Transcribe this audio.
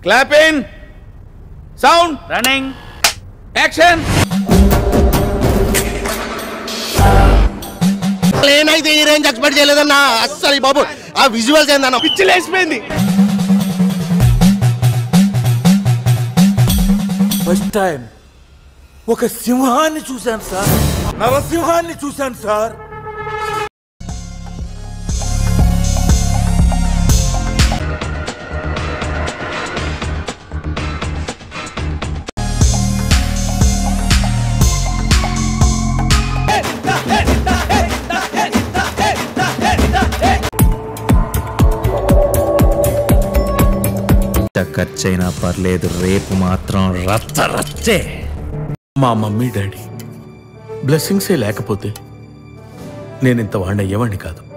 clap in sound running action నేనైతే ఈ range expect చేయలేదన్నా అస్సలు ఈ బాబు ఆ విజువల్స్ ఏందన్నా పిచ్చి లేచిపోయింది ఫస్ట్ టైం ఒక సింహాన్ని చూశాను సార్ నరసింహాన్ని చూశాను సార్ ఖర్చైనా పర్లేదు రేపు మాత్రం రచ్చ రచ్చే మా మమ్మీ డాడీ బ్లెస్సింగ్సే లేకపోతే నేను ఇంత వాడిని అయ్యేవాడిని కాదు